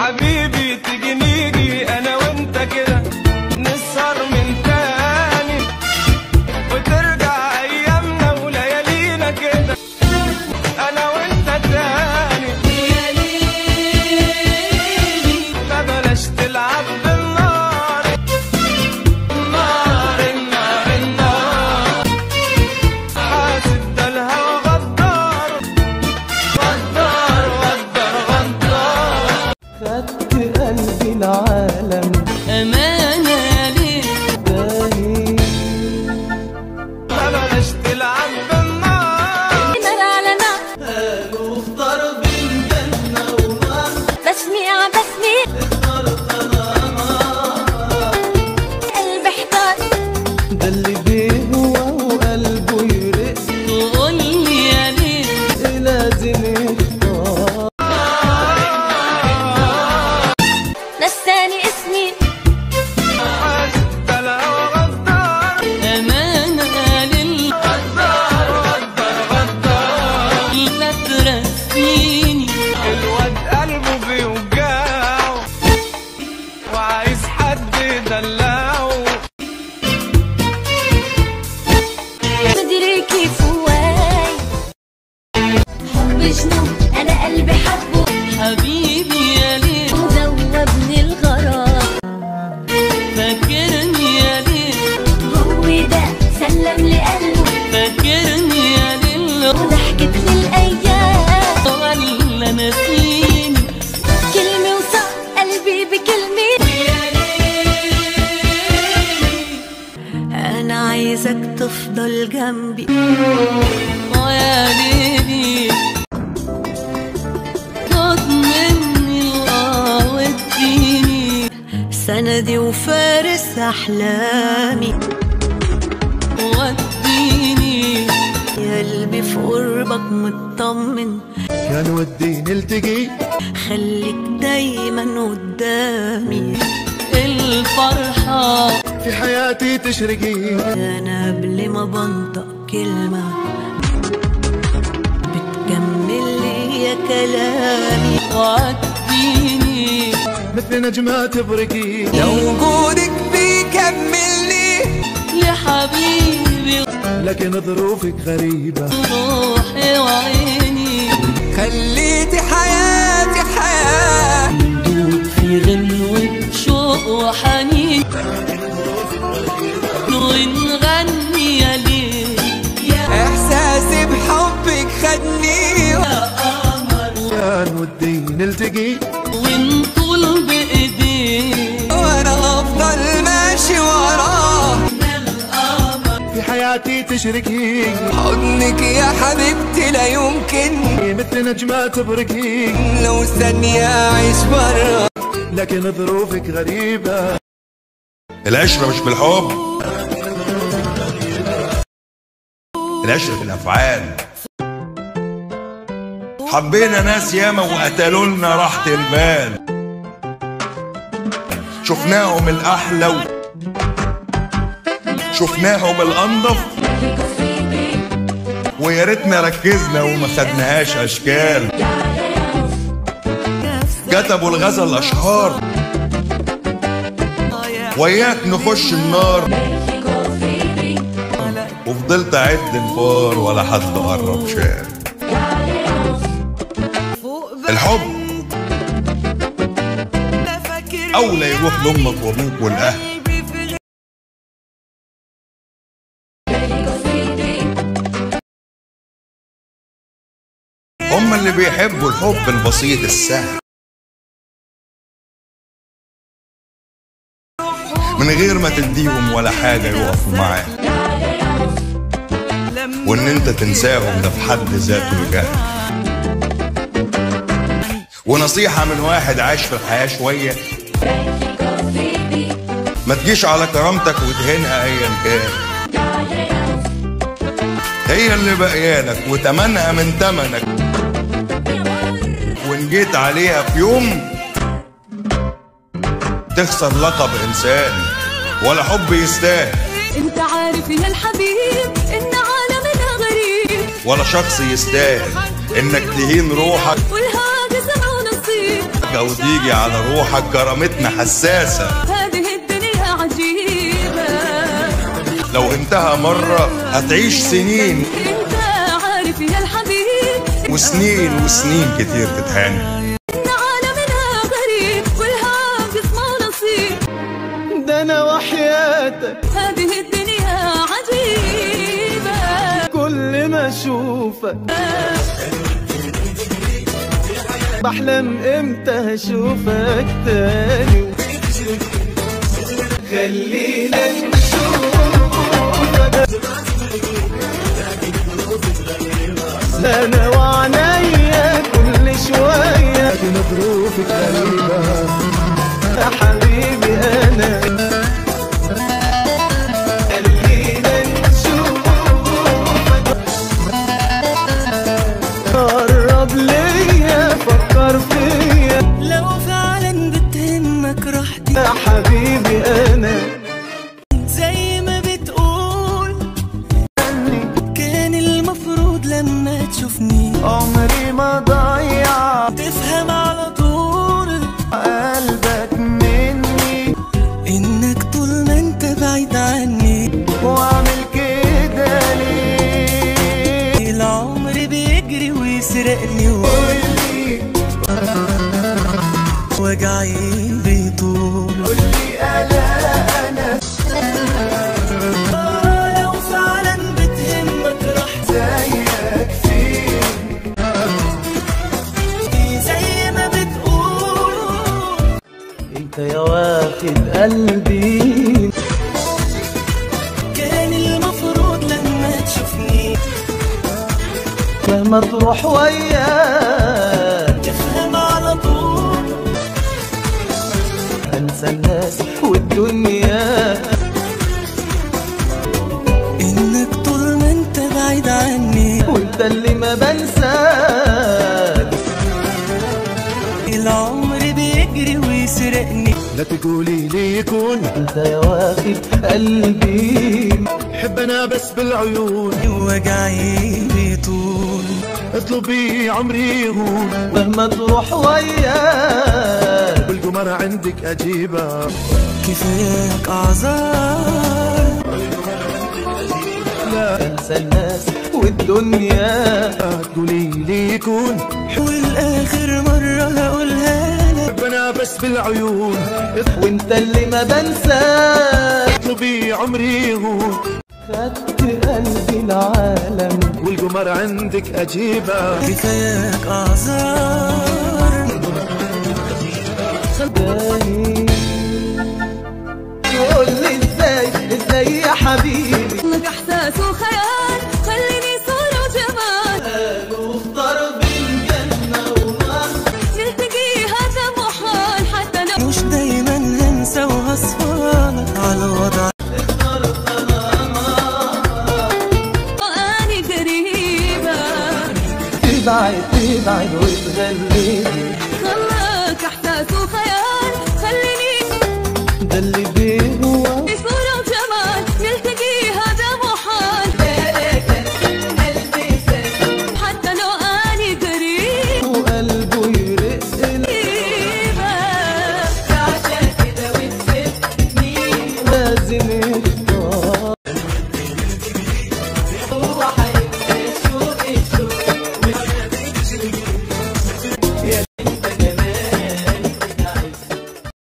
حبيبي تيجي نيجي انا وانت كده نسهر من تاني وترجع ايامنا وليالينا كده انا وانت تاني ما بلاش تلعب بالنار النار النار النار حاسد ده الهوى غدار غدار غدار غدار خدت قلبي العالم أمانة ليه تاني ما بلاش تلعب بالنار نار على نار قالوا في ضرب الجنة ونار بسميع بسميع قلبي احتار ده اللي بيهوى وقلبه يرق تقول لي يا ليه لازم يختار نساني اسمي حاسد ده الهوى غدار أمانة لله غدار غدار غدار لا ترسيني الواد قلبه بيوجعه وعايز حد يدلعه مدري كيف هواي حب جنون انا قلبي حبه حبيبي يا ليه مذوبني الغرام فاكرني يا ليه هو ده سلم لي قلبه فاكرني يا ليه وضحكت لي الايام ولا نسيني كلمة وصار قلبي بكلمة أنا عايزك تفضل جنبي ويا ليلي خد مني الله واديني سندي وفارس أحلامي وديني يا قلبي في قربك مطمن كان ودي نلتقي خليك دايما قدامي الفرحة في حياتي تشرقي انا قبل ما بنطق كلمة بتكمل لي يا كلامي وعديني مثل نجمة تبرقي وجودك بيكملني يا حبيبي لكن ظروفك غريبة روحي وعيني خليتي حياتي حياة ندوب في غنوة شوق وحنين ونغني يا ليل احساسي بحبك خدني كان ودي نلتقي ونطول بإيديه وانا افضل ماشي وراه في حياتي تشرقي حضنك يا حبيبتي لا يمكن مثل نجمة تبرقي لو ثانية اعيش برا لكن ظروفك غريبة العشرة مش بالحب العشرة في الأفعال حبينا ناس ياما وقتلوا لنا راحة البال شفناهم الأحلى و... شفناهم الأنضف ويا ريتنا ركزنا وما خدناهاش أشكال كتبوا الغزل الأشهار وياك نخش النار وفضلت اعد الفار ولا حد قرب شاف الحب اولى يروح لامك وابوك والاهل هم اللي بيحبوا الحب البسيط السهل من غير ما تديهم ولا حاجة يقفوا معاك وان انت تنساهم ده في حد ذاته جهل ونصيحة من واحد عاش في الحياة شوية ما تجيش على كرامتك وتهينها ايا كان هي اللي بقيالك وتمنها من تمنك وان جيت عليها في يوم تخسر لقب انسان ولا حب يستاهل انت عارف يا الحبيب ان عالمنا غريب ولا شخص يستاهل انك تهين روحك والهاجس سبع ونص نصيب وتيجي على روحك كرامتنا حساسة هذه الدنيا عجيبة لو انتهى مرة هتعيش سنين انت عارف يا الحبيب وسنين وسنين كتير تتهان ان عالمنا غريب والهام جسمه نصيب ده انا وحياتك هذه الدنيا عجيبة كل ما اشوفك بحلم امتى هشوفك تاني خلينا نشوفك انا وعنيا كل شويه لكن ظروفك غريبة يا حبيبي انا خلينا نشوفك قرب ليا فكر فيا لو فعلا بتهمك راحتي يا حبيبي انا زي ما بتقول كان المفروض لما تشوفني عمري ما ضيع تفهم على طول قلبك مني انك طول ما انت بعيد عني واعمل كده ليه العمر بيجري ويسرقني قولي وجعي بيطول قولي انا انا آه، لو فعلا بتهمك راحتي زيك فين زي ما بتقول انت يا واخد قلبي كان المفروض لما تشوفني مهما تروح وياك تفهم على طول انسى الناس والدنيا انك طول ما انت بعيد عني وانت اللي ما بنساك العمر بيجري ويسرقني لا تقولي لي يكون انت يا واخد قلبي حب انا بس بالعيون وجعي بيطول اطلبي عمري يهون مهما تروح وياك والقمر عندك اجيبه كفاياك اعذار انسى الناس والدنيا تقولي لي يكون والاخر مرة هقولها لك حب انا بس بالعيون وانت اللي ما بنساك اطلبي عمري يهون خدت قلبي العالم والقمر عندك اجيبه كفاياك اعذار خداني يقول لي ازاي ازاي يا حبيبي لك احساس وخيال خليني صورة وجمال مختار بين جنة ونار نلتقي هذا محال حتى لو مش دايما هنسى وهصفالك على وضع اني قريبة تبعد تبعد وتغلبني خلاك احساس وخيال خليني ده اللي بيه هو صورة وجمال نلتقي هذا محال حتى لو اني قريبة وقلبه يرق لازم